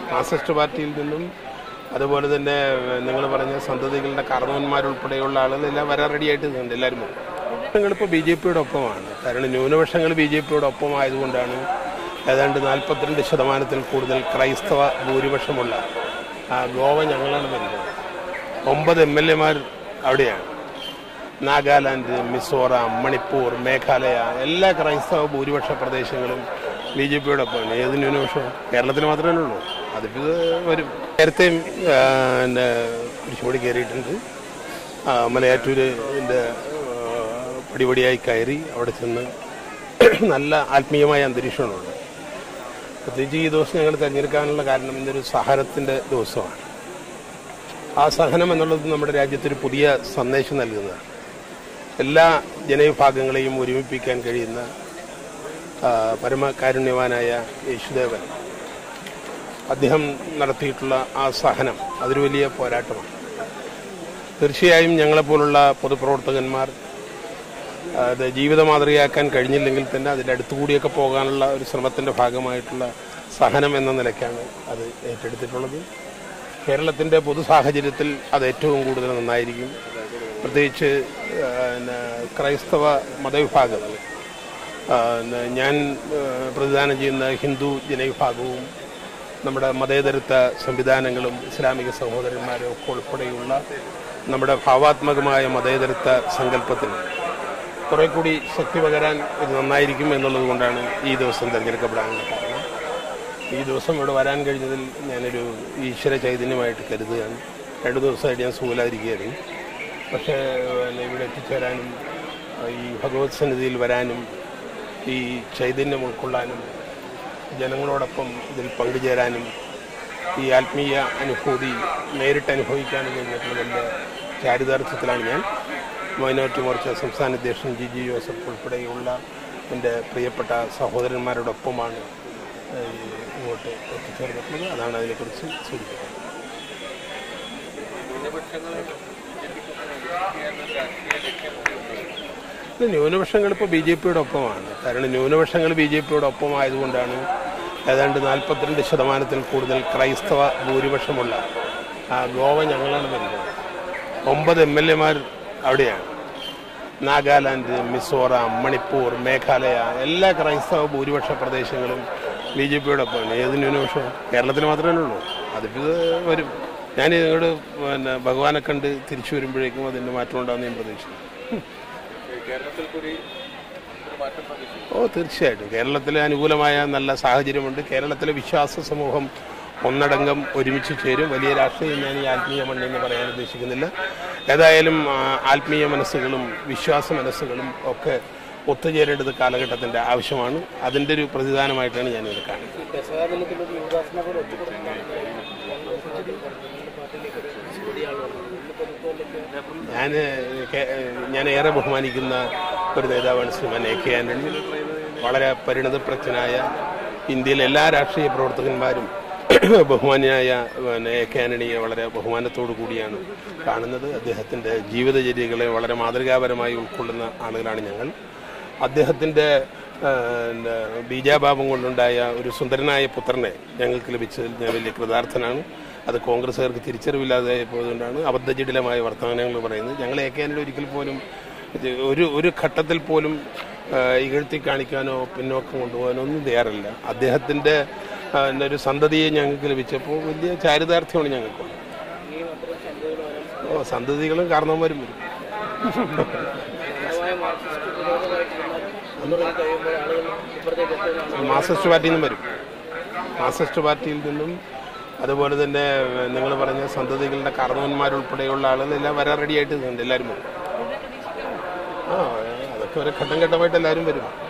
Marxist പാർട്ടിയിൽ നിന്നും അതുപോലെ തന്നെ നിങ്ങൾ പറഞ്ഞ സന്തതികളുടെ കാരണവന്മാരുൾപ്പെടെയുള്ള ആളുകളെല്ലാം വരാൻ റെഡിയായിട്ട് നിൽക്കുന്നുണ്ട് എല്ലാവരും ഞങ്ങളിപ്പോൾ ബി ജെ പിയുടെ ഒപ്പമാണ് കാരണം ന്യൂനപക്ഷങ്ങൾ ബി ജെ പിയുടെ ഒപ്പമായതുകൊണ്ടാണ് ഏതാണ്ട് നാൽപ്പത്തിരണ്ട് ശതമാനത്തിൽ കൂടുതൽ ക്രൈസ്തവ ഭൂരിപക്ഷമുള്ള ആ, ഗോവ ഞങ്ങളാണ് വരുന്നത് ഒമ്പത് എം എൽ എമാർ അവിടെയാണ് നാഗാലാൻഡ് മിസോറാം മണിപ്പൂർ മേഘാലയ എല്ലാ ക്രൈസ്തവ ഭൂരിപക്ഷ പ്രദേശങ്ങളും ബി ജെ പിയുടെ ഒപ്പമാണ് ഏത് ന്യൂനപക്ഷം കേരളത്തിൽ മാത്രമേ ഉള്ളൂ അതിപ്പോൾ വരും നേരത്തെയും ആ, പിന്നെ കുരിശുപടി കയറിയിട്ടുണ്ട് ആ, മലയാറ്റൂരിൻ്റെ പടിപടിയായി കയറി അവിടെ ചെന്ന് നല്ല ആത്മീയമായ അന്തരീക്ഷമാണുള്ളത് പ്രത്യേകിച്ച് ഈ ദിവസം ഞങ്ങൾ തിരഞ്ഞെടുക്കാനുള്ള കാരണം ഇന്നൊരു സഹനത്തിൻ്റെ ദിവസമാണ് ആ സഹനം എന്നുള്ളത് നമ്മുടെ രാജ്യത്തൊരു പുതിയ സന്ദേശം നൽകുന്നതാണ് എല്ലാ ജനവിഭാഗങ്ങളെയും ഒരുമിപ്പിക്കാൻ കഴിയുന്ന ആ, പരമകാരുണ്യവാനായ യേശുദേവൻ അദ്ദേഹം നടത്തിയിട്ടുള്ള ആ സഹനം അതൊരു വലിയ പോരാട്ടമാണ് തീർച്ചയായും ഞങ്ങളെപ്പോലുള്ള പൊതുപ്രവർത്തകന്മാർ അത് ജീവിത മാതൃകയാക്കാൻ കഴിഞ്ഞില്ലെങ്കിൽ തന്നെ അതിൻ്റെ അടുത്തുകൂടിയൊക്കെ പോകാനുള്ള ഒരു ശ്രമത്തിൻ്റെ ഭാഗമായിട്ടുള്ള സഹനം എന്ന നിലയ്ക്കാണ് അത് ഏറ്റെടുത്തിട്ടുള്ളത് കേരളത്തിൻ്റെ പൊതു സാഹചര്യത്തിൽ അത് ഏറ്റവും കൂടുതൽ നന്നായിരിക്കും പ്രത്യേകിച്ച് ആ, പിന്നെ ക്രൈസ്തവ മതവിഭാഗം ആ, പിന്നെ ഞാൻ ആ, പ്രതിദാനം ചെയ്യുന്ന ഹിന്ദു ജനവിഭാഗവും നമ്മുടെ മതേതരത്വ സംവിധാനങ്ങളും ഇസ്ലാമിക സഹോദരന്മാരും ഒക്കെ ഉൾപ്പെടെയുള്ള നമ്മുടെ ഭാവാത്മകമായ മതേതരത്വ സങ്കല്പത്തിന് കുറെ കൂടി ശക്തി പകരാൻ ഇത് നന്നായിരിക്കും എന്നുള്ളത് കൊണ്ടാണ് ഈ ദിവസം തിരഞ്ഞെടുക്കപ്പെടാനുള്ള കാരണം ഈ ദിവസം ഇവിടെ വരാൻ കഴിഞ്ഞതിൽ ഞാനൊരു ഈശ്വര ചൈതന്യമായിട്ട് കരുതുകയാണ് രണ്ടു ദിവസമായിട്ട് ഞാൻ സുഖമില്ലാതിരിക്കുകയായിരുന്നു പക്ഷേ പിന്നെ ഇവിടെ എത്തിച്ചേരാനും ഈ ഭഗവത് സന്നിധിയിൽ വരാനും ഈ ചൈതന്യം ഉൾക്കൊള്ളാനും ജനങ്ങളോടൊപ്പം ഇതിൽ പങ്കുചേരാനും ഈ ആത്മീയ അനുഭൂതി നേരിട്ട് അനുഭവിക്കാനും കഴിഞ്ഞിട്ടുള്ളതിൻ്റെ ചാരിതാർത്ഥ്യത്തിലാണ് ഞാൻ മൈനോറിറ്റി മോർച്ച സംസ്ഥാന അധ്യക്ഷൻ ജി ജി ജോസഫ് ഉൾപ്പെടെയുള്ള എൻ്റെ പ്രിയപ്പെട്ട സഹോദരന്മാരോടൊപ്പമാണ് ഏഹ്, ഇങ്ങോട്ട് എത്തിച്ചേർന്നിട്ടുള്ളത് അതാണ് അതിനെക്കുറിച്ച് സൂചിപ്പിക്കുന്നത് ഇത് ന്യൂനപക്ഷങ്ങൾ ഇപ്പോൾ ബി ജെ പിയുടെ ഒപ്പമാണ് കാരണം ന്യൂനപക്ഷങ്ങൾ ബി ജെ പിയുടെ ഒപ്പമായതുകൊണ്ടാണ് ഏതാണ്ട് നാൽപ്പത്തിരണ്ട് ശതമാനത്തിൽ കൂടുതൽ ക്രൈസ്തവ ഭൂരിപക്ഷമുള്ള ആ, ഗോവ ഞങ്ങളാണ് വരുന്നത് ഒമ്പത് എം എൽ എമാർ അവിടെയാണ് നാഗാലാൻഡ് മിസോറാം മണിപ്പൂർ മേഘാലയ എല്ലാ ക്രൈസ്തവ ഭൂരിപക്ഷ പ്രദേശങ്ങളും ബി ജെ പിയുടെ ഒപ്പമാണ് ഏത് ന്യൂനപക്ഷം കേരളത്തിൽ മാത്രമേ ഉള്ളൂ അതിപ്പോൾ വരും ഞാൻ ഇങ്ങോട്ട് പിന്നെ ഭഗവാനെ കണ്ട് തിരിച്ചു വരുമ്പോഴേക്കും അതിൻ്റെ മാറ്റം ഉണ്ടാകുന്ന ഞാൻ പ്രതീക്ഷിക്കുന്നു കേരളത്തിൽ കൂടി ഒരു മാറ്റം പ്രതീക്ഷിക്കുന്നു ഓ തീർച്ചയായിട്ടും കേരളത്തിലെ അനുകൂലമായ നല്ല സാഹചര്യമുണ്ട് കേരളത്തിലെ വിശ്വാസ സമൂഹം ഒന്നടങ്കം ഒരുമിച്ച് ചേരും വലിയ രാഷ്ട്രീയം ഞാൻ ഈ ആത്മീയ മണ്ണെന്ന് പറയാൻ ഉദ്ദേശിക്കുന്നില്ല ഏതായാലും ആ, ആത്മീയ മനസ്സുകളും വിശ്വാസ മനസ്സുകളും ഒക്കെ ഒത്തുചേരേണ്ടത് കാലഘട്ടത്തിന്റെ ആവശ്യമാണ് അതിന്റെ ഒരു പ്രതിദാനമായിട്ടാണ് ഞാനിത് കാണുന്നത് ഞാൻ ഞാൻ ഏറെ ബഹുമാനിക്കുന്ന ഒരു നേതാവാണ് ശ്രീമാൻ എ കെ ആന്റണി വളരെ പരിണതപ്രജ്ഞനായ ഇന്ത്യയിലെ എല്ലാ രാഷ്ട്രീയ പ്രവർത്തകന്മാരും ബഹുമാന്യായ പിന്നെ എ കെ ആന്റണിയെ വളരെ ബഹുമാനത്തോടു കൂടിയാണ് കാണുന്നത് അദ്ദേഹത്തിന്റെ ജീവിതചര്യകളെ വളരെ മാതൃകാപരമായി ഉൾക്കൊള്ളുന്ന ആളുകളാണ് ഞങ്ങൾ അദ്ദേഹത്തിന്റെ ആ, എന്താ, ബീജാഭാവം കൊണ്ടുണ്ടായ ഒരു സുന്ദരനായ പുത്രനെ ഞങ്ങൾക്ക് ലഭിച്ചതിൽ ഞാൻ വലിയ കൃതാർത്ഥനാണ് അത് കോൺഗ്രസ്സുകാർക്ക് തിരിച്ചറിവില്ലാതെ പോയതുകൊണ്ടാണ് അബദ്ധജടിലമായ വർത്തമാനങ്ങൾ പറയുന്നത് ഞങ്ങൾ എ കെ ആന്റണി ഒരിക്കൽ പോലും ഇത് ഒരു ഒരു ഘട്ടത്തിൽ പോലും ആ, ഇകഴ്ത്തി കാണിക്കാനോ പിന്നോക്കം കൊണ്ടുപോകാനോ ഒന്നും തയ്യാറല്ല അദ്ദേഹത്തിന്റെ ആ, എന്താ ഒരു സന്തതിയെ ഞങ്ങൾക്ക് ലഭിച്ചപ്പോൾ വലിയ ചാരിതാർത്ഥ്യമാണ് ഞങ്ങൾക്കുള്ളത് ഓ സന്തതികളും കാരണവന്മാരും വരും മാർക്സിസ്റ്റ് പാർട്ടിയിൽ നിന്നും വരും മാർക്സിസ്റ്റ് പാർട്ടിയിൽ നിന്നും അതുപോലെ തന്നെ നിങ്ങൾ പറഞ്ഞ സന്തതികളുടെ കാരണവന്മാരുൾപ്പെടെയുള്ള ആളുകളെല്ലാം വരാൻ റെഡിയായിട്ട് നിൽക്കുന്നുണ്ട് എല്ലാവരും വരും ആ അതൊക്കെ ഒരു ഘട്ടം ഘട്ടമായിട്ട് എല്ലാവരും വരും